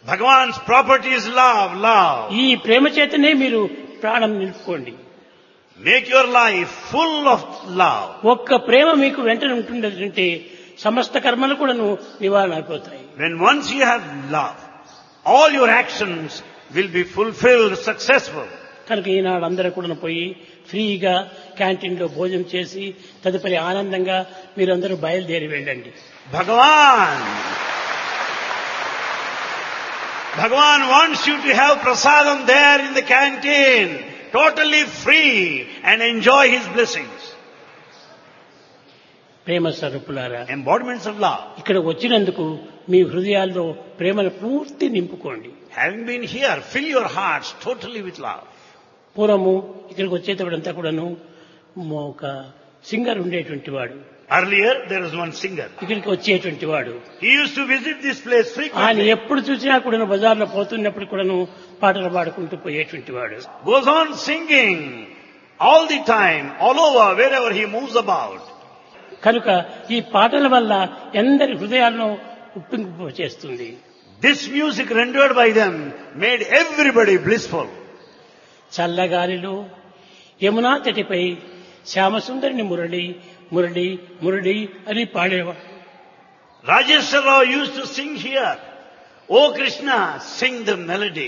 Bhagavan's property is love, love. ఈ ప్రేమ చేతనే మీరు ప్రాణం నిలుపుకోండి Make your life full of love. ఒక్క ప్రేమ మీకు వెంటనే ఉంటుందంటే సమస్త కర్మలు కూడాను నివారణ అయిపోతాయి When once you have love, all your actions will be fulfilled, successful. కనుక ఈనాడు అందరూ కూడా పోయి ఫ్రీగా క్యాంటీన్లో భోజనం చేసి తదుపరి ఆనందంగా మీరందరూ బయలుదేరి వెళ్ళండి Bhagavan. Bhagavan wants you to have prasadam there in the canteen, totally free and enjoy his blessings. ప్రేమ స్వరూపులారా Embodiments of love. ఇక్కడ వచ్చినందుకు మీ హృదయాల్లో ప్రేమను పూర్తి నింపుకోండి Having been here, fill your hearts totally with love. పూర్వము ఇక్కడికి వచ్చేటప్పుడంతా కూడాను ఒక సింగర్ ఉండేటువంటి వాడు Earlier, there was one singer. ఇక్కడికి వచ్చేటువంటి వాడు He used to visit this place ఆయన frequently. ఎప్పుడు చూసినా కూడాను బజార్లో పోతున్నప్పుడు కూడాను పాటలు పాడుకుంటూ పోయేటువంటి వాడు Goes on singing all the time, all over, wherever he moves about. కనుక ఈ పాటల వల్ల ఎందరి హృదయాలను ఉప్పింపు చేస్తుంది This music rendered by them made everybody blissful. చల్లగాలిలో Yamuna తటిపై శ్యామసుందరిని Murali Murali Murali అని పాడేవాడు Rajeshwar Rao used to sing here. Oh Krishna, sing the melody.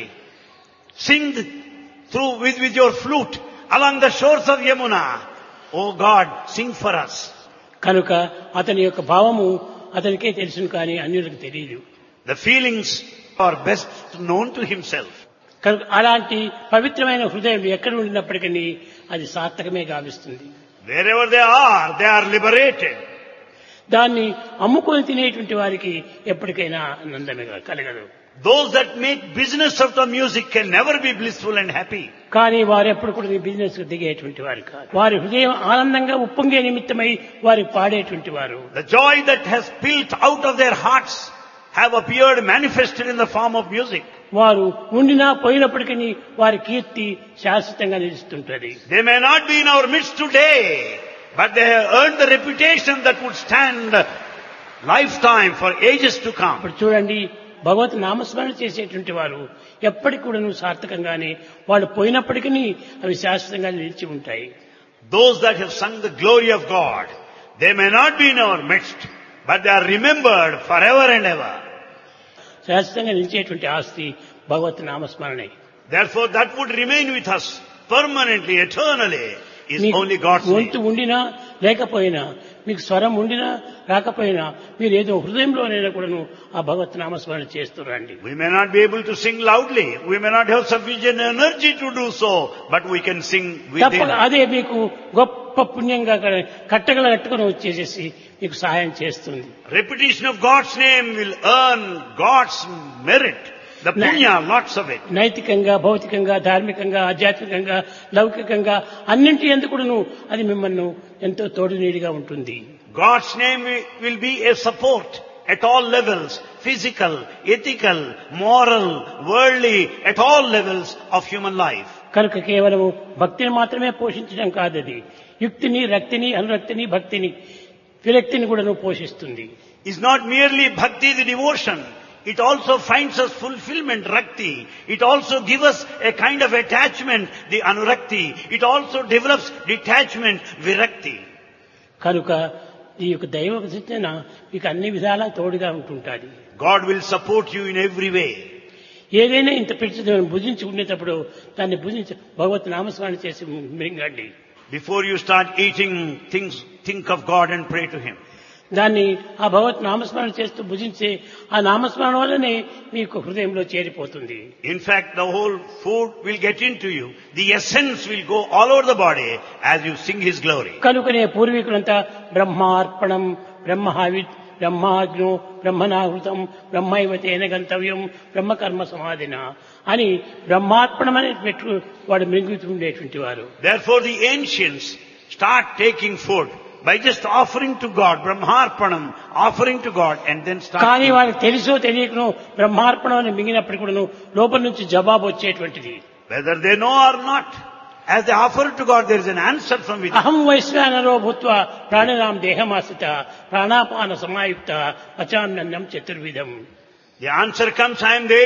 Sing the, through with, with your flute along the shores of Yamuna. Oh God, sing for us. కనుక అతని యొక్క భావము అతనికే తెలుసును కానీ అన్యులకు తెలియదు The feelings are best known to himself. కనుక అలాంటి పవిత్రమైన హృదయం ఎక్కడ ఉండినప్పటికీ అది సార్థకమే గావిస్తుంది Wherever they are, they are liberated. దాన్ని అమ్ముకొని తినేటువంటి వారికి ఎప్పటికైనా ఆనందమే కలగదు Those that make business of the music can never be blissful and happy. కానీ వారు ఎప్పుడు కూడా ఈ బిజినెస్ దిగేటువంటి వారు కాదు వారి హృదయం ఆనందంగా ఉప్పొంగే నిమిత్తమై వారి పాడేటువంటి వారు The joy that has built out of their hearts have appeared manifested in the form of music. వారు ఉండినా పోయినప్పటికీ వారి కీర్తి శాశ్వతంగా నిలుస్తుంటది They may not be in our midst today, but they have earned the reputation that would stand lifetime for ages to come. ఇప్పుడు చూడండి భగవత్ నామస్మరణ చేసేటువంటి వారు ఎప్పటికి కూడా సార్థకంగానే వాళ్ళు పోయినప్పటికీ అవి శాశ్వతంగా నిలిచి ఉంటాయి Those that have sung the glory of God, they may not be in our midst, but they are remembered forever and ever. శాశ్వతంగా నిలిచేటువంటి ఆస్తి భగవత్ నామస్మరణే Therefore, that would remain with us permanently, eternally, is మీకు only God's గొంతు name. ఉండినా లేకపోయినా మీకు స్వరం ఉండినా రాకపోయినా మీరు ఏదో హృదయంలోనైనా కూడాను ఆ భగవత్ నామస్మరణ చేస్తురండి We may not be able to sing loudly, we may not have sufficient energy to do so, but we can sing తప్పక within. అదే మీకు గొప్ప పుణ్యంగా కట్టగల కట్టుకుని వచ్చేసేసి మీకు సహాయం చేస్తుంది Repetition of God's name will earn God's merit, the punya, lots of it. నైతికంగా భౌతికంగా ధార్మికంగా ఆధ్యాత్మికంగా లౌకికంగా అన్నింటి ఎందుకును అది మిమ్మల్ని ఎంతో తోడునీడిగా ఉంటుంది God's name wi- will be a support at all levels, physical, ethical, moral, worldly, at all levels of human life. కనుక కేవలము భక్తిని మాత్రమే పోషించడం కాదు అది యుక్తిని రక్తిని అనురక్తిని భక్తిని విరక్తిని కూడాను పోషిస్తుంది Is not merely bhakti, the devotion. It also finds us fulfillment, rakti. It also gives us a kind of attachment, the anurakti. It also develops detachment, virakti. కనుక ఈ యొక్క దైవ చింతన మీకు అన్ని విధాలా తోడుగా ఉంటుంటుంది God will support you in every way. ఏదైనా ఇంత పిలిచి భుజించి ఉండేటప్పుడు దాన్ని భుజించి భగవత్ నామస్మరణ చేసి మింగండి Before you start eating things, think of God and pray to Him. దాన్ని ఆ భగవత్ నామస్మరణ చేస్తూ భుజించే ఆ నామస్మరణ వల్లనే మీకు హృదయంలో చేరిపోతుంది In fact, the whole food will get into you. The essence will go all over the body as you sing His glory. కనుకనే పూర్వీకులంతా బ్రహ్మార్పణం బ్రహ్మహావి బ్రహ్మాగ్నో బ్రహ్మనాహృతం బ్రహ్మైవ తేన గంతవ్యం బ్రహ్మకర్మ సమాధిన అని బ్రహ్మార్పణం అని పెట్టు వాడు మింగుతుండేటువంటి వారు Therefore, the ancients start taking food by just offering to God, Brahmarpanam, offering to God, and then start. కానీ eating. వాళ్ళకి తెలుసో తెలియకనో బ్రహ్మార్పణం అని మింగినప్పుడు కూడాను లోపల నుంచి జవాబు వచ్చేటువంటిది Whether they know or not, as they offer to God, there is an answer from within. అహం వైశ్వానరో భూత్వ ప్రాణినాం దేహమాశ్రిత ప్రాణాపాన సమాయుక్త పచాన్నం చతుర్విధం The answer comes, I am the